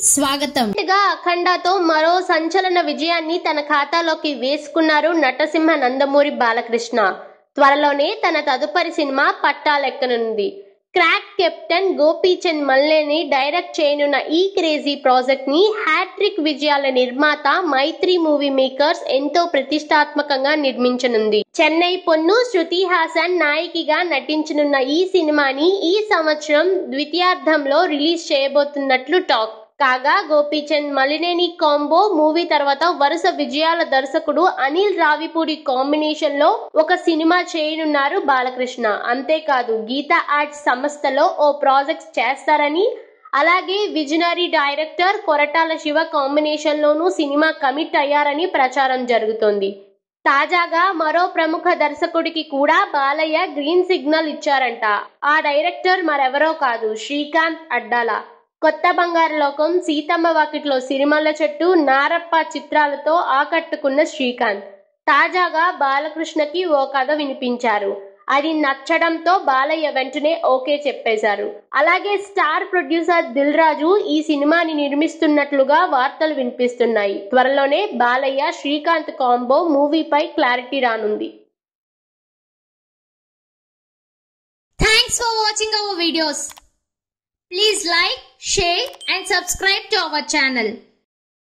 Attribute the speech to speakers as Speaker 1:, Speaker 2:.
Speaker 1: స్వాగతం
Speaker 2: గా అఖండతో మరో సంచలన విజయాన్ని తన ఖాతాలోకి వేసుకున్నారు నటసింహ నందమూరి బాలకృష్ణ త్వరలోనే తన తదుపరి సినిమా పట్టాలెక్కనుంది Krack captain Gopichand Malineni direct చేయనున్న ఈ క్రేజీ ప్రాజెక్ట్ ని హ్యాట్రిక్ విజయాల నిర్మాత మైత్రి మూవీ మేకర్స్ ఎంతో ప్రతిష్టాత్మకంగా నిర్మించనుంది చెన్నై పొన్ను శృతి హాసన్ నాయికగా నటించనున్న ఈ సినిమాని ఈ సంవత్సరం ద్వితీయార్థంలో రిలీజ్ చేయబోతున్నట్లు టాక్ కాగా గోపీచంద్ మలినేని కాంబో మూవీ తర్వాత వరుస విజయాల దర్శకుడు అనిల్ రావిపూడి కాంబినేషన్ లో ఒక సినిమా చేయనున్నారు బాలకృష్ణ అంతేకాదు గీతా ఆర్ట్స్ సంస్థలో ఓ ప్రాజెక్ట్ చేస్తారని అలాగే visionary director Koratala Siva combination లోనూ సినిమా కమిట్ అయ్యారని ప్రచారం జరుగుతోంది తాజాగా మరో ప్రముఖ దర్శకుడికి కూడా బాలయ్య గ్రీన్ సిగ్నల్ ఇచ్చారంట ఆ డైరెక్టర్ మరెవరో కాదు శ్రీకాంత్ అడ్డాల కొత్త బంగారు లోకం సీతమ్మ వాకిట్లో సిరిమల్ల చెట్టు నారప్ప చిత్రాలతో ఆకట్టుకున్న శ్రీకాంత్ తాజాగా బాలకృష్ణకి ఓ కథ వినిపించారు అది నచ్చడంతో బాలయ్య వెంటనే ఓకే చెప్పేశారు అలాగే స్టార్ ప్రొడ్యూసర్ దిల్ రాజు ఈ సినిమాని నిర్మిస్తున్నట్లుగా వార్తలు వినిపిస్తున్నాయి త్వరలోనే బాలయ్య శ్రీకాంత్ కాంబో మూవీపై క్లారిటీ రానుంది
Speaker 1: thanks for watching our videos please like share and subscribe to our channel